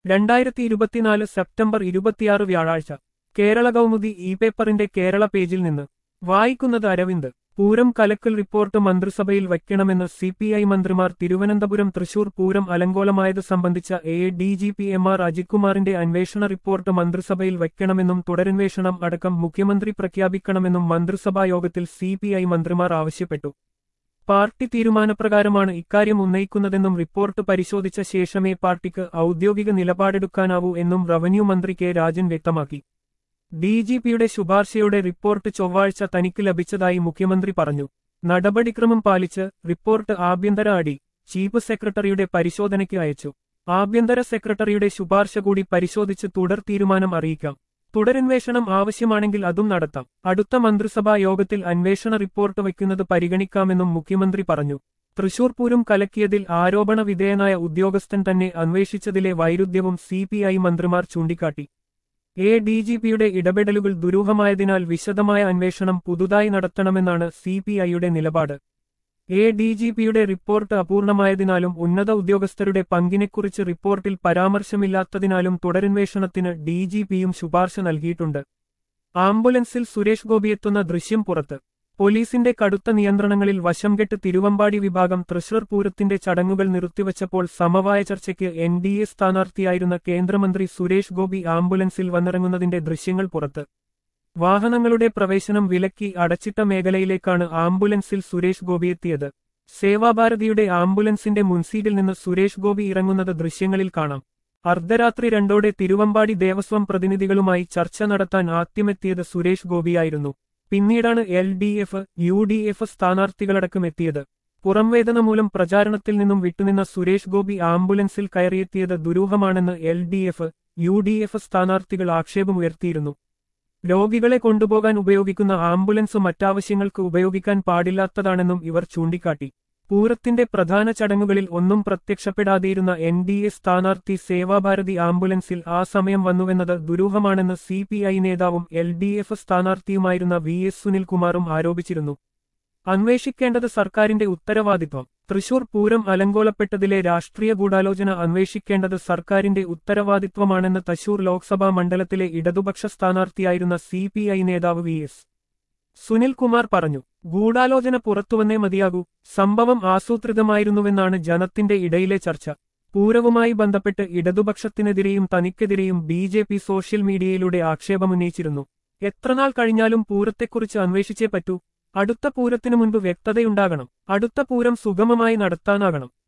രണ്ടായിരത്തി ഇരുപത്തിനാല് സെപ്റ്റംബർ ഇരുപത്തിയാറ് വ്യാഴാഴ്ച കേരള കൗമുദി ഇ പേപ്പറിന്റെ കേരള പേജിൽ നിന്ന് വായിക്കുന്നത് അരവിന്ദ് പൂരം കലക്കൽ റിപ്പോർട്ട് മന്ത്രിസഭയിൽ വയ്ക്കണമെന്ന് സി പി ഐ മന്ത്രിമാർ തിരുവനന്തപുരം തൃശൂർ പൂരം അലങ്കോലമായത് സംബന്ധിച്ച A D G P M R അജിത്കുമാറിന്റെ അന്വേഷണ റിപ്പോർട്ട് മന്ത്രിസഭയിൽ വയ്ക്കണമെന്നും തുടരന്വേഷണം അടക്കം മുഖ്യമന്ത്രി പ്രഖ്യാപിക്കണമെന്നും മന്ത്രിസഭാ യോഗത്തിൽ സി പി ഐ മന്ത്രിമാർ ആവശ്യപ്പെട്ടു പാർട്ടി തീരുമാനപ്രകാരമാണ് ഇക്കാര്യം ഉന്നയിക്കുന്നതെന്നും റിപ്പോർട്ട് പരിശോധിച്ച ശേഷമേ പാർട്ടിക്ക് ഔദ്യോഗിക നിലപാടെടുക്കാനാവൂ എന്നും റവന്യൂ മന്ത്രി കെ രാജൻ വ്യക്തമാക്കി ഡി ജി പിയുടെ ശുപാർശയുടെ റിപ്പോർട്ട് ചൊവ്വാഴ്ച തനിക്ക് ലഭിച്ചതായി മുഖ്യമന്ത്രി പറഞ്ഞു നടപടിക്രമം പാലിച്ച് റിപ്പോർട്ട് ആഭ്യന്തര അടി ചീഫ് സെക്രട്ടറിയുടെ പരിശോധനയ്ക്ക് അയച്ചു ആഭ്യന്തര സെക്രട്ടറിയുടെ ശുപാർശ കൂടി പരിശോധിച്ച് തുടർ തീരുമാനം അറിയിക്കാം തുടരന്വേഷണം ആവശ്യമാണെങ്കിൽ അതും നടത്താം അടുത്ത മന്ത്രിസഭാ യോഗത്തിൽ അന്വേഷണ റിപ്പോർട്ട് വയ്ക്കുന്നത് പരിഗണിക്കാമെന്നും മുഖ്യമന്ത്രി പറഞ്ഞു തൃശൂർ പൂരം കലക്കിയതിൽ ആരോപണ വിധേയനായ ഉദ്യോഗസ്ഥൻ തന്നെ അന്വേഷിച്ചതിലെ വൈരുദ്ധ്യവും സി മന്ത്രിമാർ ചൂണ്ടിക്കാട്ടി എ ഡി ജി പിയുടെ ഇടപെടലുകൾ ദുരൂഹമായതിനാൽ വിശദമായ അന്വേഷണം പുതുതായി നടത്തണമെന്നാണ് സി പി ഐയുടെ നിലപാട് എ ഡി ജി പിയുടെ റിപ്പോർട്ട് അപൂർണമായതിനാലും ഉന്നത ഉദ്യോഗസ്ഥരുടെ പങ്കിനെക്കുറിച്ച് റിപ്പോർട്ടിൽ പരാമർശമില്ലാത്തതിനാലും തുടരന്വേഷണത്തിന് ഡി ജി പിയും ശുപാർശ നൽകിയിട്ടുണ്ട് ആംബുലൻസിൽ സുരേഷ് ഗോപിയെത്തുന്ന ദൃശ്യം പുറത്ത് പോലീസിന്റെ കടുത്ത നിയന്ത്രണങ്ങളിൽ വശംകെട്ട് തിരുവമ്പാടി വിഭാഗം തൃശൂർ പൂരത്തിന്റെ ചടങ്ങുകൾ നിർത്തിവച്ചപ്പോൾ സമവായ ചർച്ചയ്ക്ക് എൻ ഡി എ സ്ഥാനാർത്ഥിയായിരുന്ന കേന്ദ്രമന്ത്രി സുരേഷ് ഗോപി ആംബുലൻസിൽ വന്നിറങ്ങുന്നതിന്റെ ദൃശ്യങ്ങൾ പുറത്ത് വാഹനങ്ങളുടെ പ്രവേശനം വിലക്കി അടച്ചിട്ട മേഖലയിലേക്കാണ് ആംബുലൻസിൽ സുരേഷ് ഗോപിയെത്തിയത് സേവാഭാരതിയുടെ ആംബുലൻസിന്റെ മുൻസീറ്റിൽ നിന്ന് സുരേഷ് ഗോപി ഇറങ്ങുന്നത് ദൃശ്യങ്ങളിൽ കാണാം അർദ്ധരാത്രി രണ്ടോടെ തിരുവമ്പാടി ദേവസ്വം പ്രതിനിധികളുമായി ചർച്ച നടത്താൻ ആദ്യമെത്തിയത് സുരേഷ് ഗോപിയായിരുന്നു പിന്നീടാണ് L D F U D F സ്ഥാനാർത്ഥികളടക്കം എത്തിയത് പുറംവേദന മൂലം പ്രചാരണത്തിൽ നിന്നും വിട്ടുനിന്ന സുരേഷ് ഗോപി ആംബുലൻസിൽ കയറിയെത്തിയത് ദുരൂഹമാണെന്ന് L D F U D F സ്ഥാനാർത്ഥികൾ ആക്ഷേപമുയർത്തിയിരുന്നു രോഗികളെ കൊണ്ടുപോകാൻ ഉപയോഗിക്കുന്ന ആംബുലൻസ് മറ്റാവശ്യങ്ങൾക്ക് ഉപയോഗിക്കാൻ പാടില്ലാത്തതാണെന്നും ഇവർ ചൂണ്ടിക്കാട്ടി പൂരത്തിന്റെ പ്രധാന ചടങ്ങുകളിൽ ഒന്നും പ്രത്യക്ഷപ്പെടാതെയിരുന്ന എൻ ഡി എ സ്ഥാനാർത്ഥി സേവാഭാരതി ആംബുലൻസിൽ ആ സമയം വന്നുവെന്നത് ദുരൂഹമാണെന്ന് സി പി ഐ നേതാവും എൽ ഡി എഫ് സ്ഥാനാർത്ഥിയുമായിരുന്ന വി എസ് സുനിൽകുമാറും ആരോപിച്ചിരുന്നു അന്വേഷിക്കേണ്ടത് സർക്കാരിന്റെ ഉത്തരവാദിത്വം തൃശൂർ പൂരം അലങ്കോലപ്പെട്ടതിലെ രാഷ്ട്രീയ ഗൂഢാലോചന അന്വേഷിക്കേണ്ടത് സർക്കാരിന്റെ ഉത്തരവാദിത്വമാണെന്ന് തശൂർ ലോക്സഭാ മണ്ഡലത്തിലെ ഇടതുപക്ഷ സ്ഥാനാർത്ഥിയായിരുന്ന സി പി ഐ നേതാവ് വി എസ് സുനിൽകുമാർ പറഞ്ഞു ഗൂഢാലോചന പുറത്തുവന്നേ മതിയാകൂ സംഭവം ആസൂത്രിതമായിരുന്നുവെന്നാണ് ജനത്തിന്റെ ഇടയിലെ ചർച്ച പൂരവുമായി ബന്ധപ്പെട്ട് ഇടതുപക്ഷത്തിനെതിരെയും തനിക്കെതിരെയും ബി ജെ പി സോഷ്യൽ മീഡിയയിലൂടെ ആക്ഷേപമുന്നയിച്ചിരുന്നു എത്രനാൾ കഴിഞ്ഞാലും പൂരത്തെക്കുറിച്ച് അന്വേഷിച്ചേ പറ്റൂ അടുത്ത പൂരത്തിനു മുൻപ് വ്യക്തതയുണ്ടാകണം അടുത്ത പൂരം സുഗമമായി നടത്താനാകണം